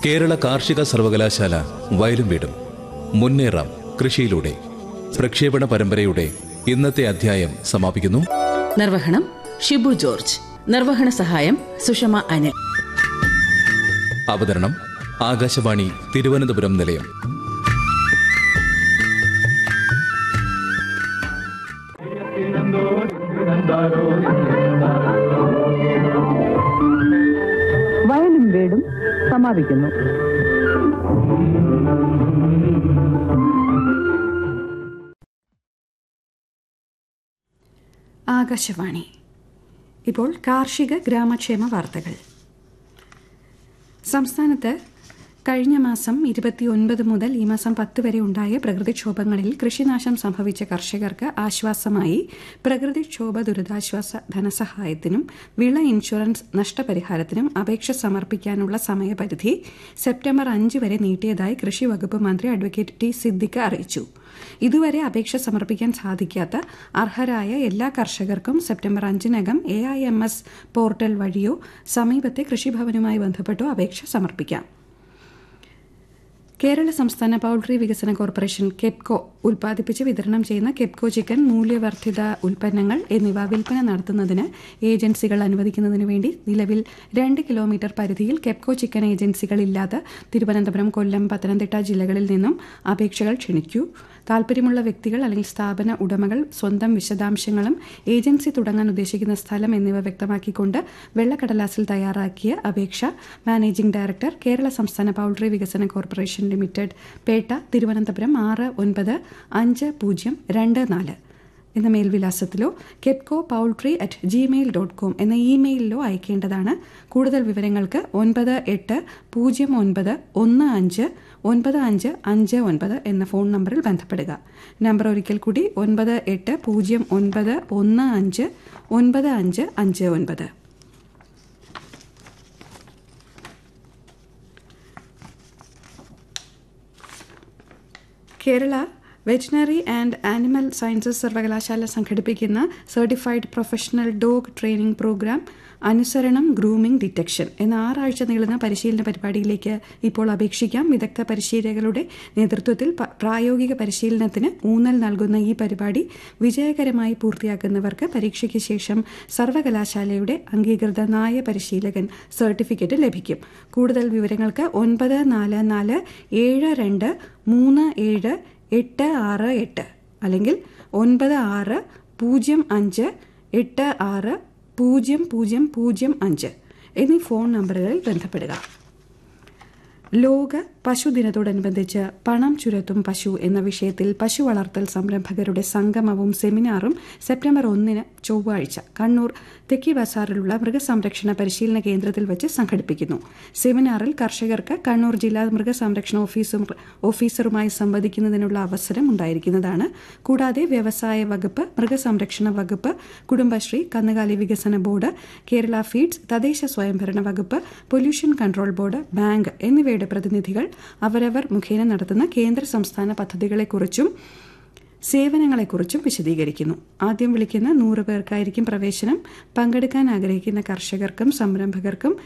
കേരള കാർഷിക സർവകലാശാല വയലും വീടും മുന്നേറാം കൃഷിയിലൂടെ പ്രക്ഷേപണ പരമ്പരയുടെ ഇന്നത്തെ അധ്യായം സമാപിക്കുന്നു നിർവഹണം ഷിബു ജോർജ് നിർവഹണ സഹായം സുഷമ അനിൽ അവതരണം ആകാശവാണി തിരുവനന്തപുരം നിലയം വയലും വീടും സമാപിക്കുന്നു ആകാശവാണി ഇപ്പോൾ കാർഷിക ഗ്രാമക്ഷേമ വാർത്തകൾ സംസ്ഥാനത്ത് കഴിഞ്ഞ മാസം ഇരുപത്തിയൊൻപത് മുതൽ ഈ മാസം പത്ത് വരെ ഉണ്ടായ പ്രകൃതിക്ഷോഭങ്ങളിൽ കൃഷിനാശം സംഭവിച്ച കർഷകർക്ക് ആശ്വാസമായി പ്രകൃതിക്ഷോഭ ദുരിതാശ്വാസ ധനസഹായത്തിനും വിള ഇൻഷുറൻസ് നഷ്ടപരിഹാരത്തിനും അപേക്ഷ സമർപ്പിക്കാനുള്ള സമയപരിധി സെപ്റ്റംബർ അഞ്ച് വരെ നീട്ടിയതായി കൃഷി വകുപ്പ് മന്ത്രി അഡ്വക്കേറ്റ് ടി സിദ്ദിഖ് അറിയിച്ചു ഇതുവരെ അപേക്ഷ സമർപ്പിക്കാൻ സാധിക്കാത്ത അർഹരായ എല്ലാ കർഷകർക്കും സെപ്റ്റംബർ അഞ്ചിനകം A I M S portal വഴിയോ സമീപത്തെ കൃഷിഭവനുമായി ബന്ധപ്പെട്ടോ അപേക്ഷ സമർപ്പിക്കാം കേരള സംസ്ഥാന പൌൾട്രി വികസന കോർപ്പറേഷൻ കെപ്കോ ഉൽപ്പാദിപ്പിച്ച് വിതരണം ചെയ്യുന്ന കെപ്കോ ചിക്കൻ മൂല്യവർദ്ധിത ഉൽപ്പന്നങ്ങൾ എന്നിവ വിൽപ്പന നടത്തുന്നതിന് ഏജൻസികൾ അനുവദിക്കുന്നതിന് വേണ്ടി നിലവിൽ രണ്ട് കിലോമീറ്റർ പരിധിയിൽ കെപ്കോ ചിക്കൻ ഏജൻസികളില്ലാത്ത തിരുവനന്തപുരം കൊല്ലം പത്തനംതിട്ട ജില്ലകളിൽ നിന്നും അപേക്ഷകൾ ക്ഷണിക്കൂ താൽപ്പര്യമുള്ള വ്യക്തികൾ അല്ലെങ്കിൽ സ്ഥാപന ഉടമകൾ സ്വന്തം വിശദാംശങ്ങളും ഏജൻസി തുടങ്ങാൻ ഉദ്ദേശിക്കുന്ന സ്ഥലം എന്നിവ വ്യക്തമാക്കിക്കൊണ്ട് വെള്ളക്കടലാസിൽ തയ്യാറാക്കിയ അപേക്ഷ മാനേജിംഗ് ഡയറക്ടർ കേരള സംസ്ഥാന പൌൾട്രി വികസന കോർപ്പറേഷൻ ലിമിറ്റഡ് പേട്ട തിരുവനന്തപുരം ആറ് ഒൻപത് അഞ്ച് പൂജ്യം രണ്ട് നാല് എന്ന മേൽവിലാസത്തിലോ KEPCO poultry at Gmail dot com എന്ന ഇമെയിലിലോ അയക്കേണ്ടതാണ് കൂടുതൽ വിവരങ്ങൾക്ക് ഒൻപത് എട്ട് പൂജ്യം ഒൻപത് ഒന്ന് അഞ്ച് ഒൻപത് അഞ്ച് അഞ്ച് ഒൻപത് എന്ന ഫോൺ നമ്പറിൽ ബന്ധപ്പെടുക നമ്പർ ഒരിക്കൽ കൂടി ഒൻപത് എട്ട് പൂജ്യം ഒൻപത് ഒന്ന് അഞ്ച് ഒൻപത് അഞ്ച് അഞ്ച് ഒൻപത് Kerala veterinary and animal sciences സർവകലാശാല സംഘടിപ്പിക്കുന്ന certified professional dog training programme അനുസരണം ഗ്രൂമിംഗ് ഡിറ്റക്ഷൻ എന്ന ആറാഴ്ച നീളുന്ന പരിശീലന പരിപാടിയിലേക്ക് ഇപ്പോൾ അപേക്ഷിക്കാം വിദഗ്ധ പരിശീലകരുടെ നേതൃത്വത്തിൽ പ- പ്രായോഗിക പരിശീലനത്തിന് ഊന്നൽ നൽകുന്ന ഈ പരിപാടി വിജയകരമായി പൂർത്തിയാക്കുന്നവർക്ക് പരീക്ഷയ്ക്ക് ശേഷം സർവകലാശാലയുടെ അംഗീകൃത നായ പരിശീലകൻ സർട്ടിഫിക്കറ്റ് ലഭിക്കും കൂടുതൽ വിവരങ്ങൾക്ക് ഒൻപത് നാല് നാല് ഏഴ് രണ്ട് മൂന്ന് ഏഴ് എട്ട് ആറ് എട്ട് അല്ലെങ്കിൽ ഒൻപത് ആറ് പൂജ്യം അഞ്ച് എട്ട് ആറ് പൂജ്യം പൂജ്യം പൂജ്യം അഞ്ച് എന്നീ ഫോൺ നമ്പറുകളിൽ ബന്ധപ്പെടുക ലോക പശുദിനത്തോടനുബന്ധിച്ച് പണം ചുരത്തും പശു എന്ന വിഷയത്തിൽ പശു വളർത്തൽ സംരംഭകരുടെ സംഗമവും സെമിനാറും സെപ്റ്റംബർ ഒന്നിന് ചൊവ്വാഴ്ച കണ്ണൂർ തെക്കി ബസാറിലുള്ള മൃഗസംരക്ഷണ പരിശീലന കേന്ദ്രത്തിൽ വെച്ച് സംഘടിപ്പിക്കുന്നു സെമിനാറിൽ കർഷകർക്ക് കണ്ണൂർ ജില്ലാ മൃഗസംരക്ഷണ ഓഫീസും ഓഫീസറുമായി സംവദിക്കുന്നതിനുള്ള അവസരം ഉണ്ടായിരിക്കുന്നതാണ് കൂടാതെ വ്യവസായ വകുപ്പ് മൃഗസംരക്ഷണ വകുപ്പ് കുടുംബശ്രീ കന്നുകാലി വികസന ബോർഡ് കേരള ഫീഡ്സ് തദ്ദേശ സ്വയംഭരണ വകുപ്പ് പൊല്യൂഷൻ കൺട്രോൾ ബോർഡ് ബാങ്ക് എന്നിവയുടെ പ്രതിനിധികൾ അവരവർ മുഖേന നടത്തുന്ന കേന്ദ്ര സംസ്ഥാന പദ്ധതികളെക്കുറിച്ചും സേവനങ്ങളെക്കുറിച്ചും വിശദീകരിക്കുന്നു ആദ്യം വിളിക്കുന്ന നൂറ് പേർക്കായിരിക്കും പ്രവേശനം പങ്കെടുക്കാൻ ആഗ്രഹിക്കുന്ന കർഷകർക്കും സംരംഭകർക്കും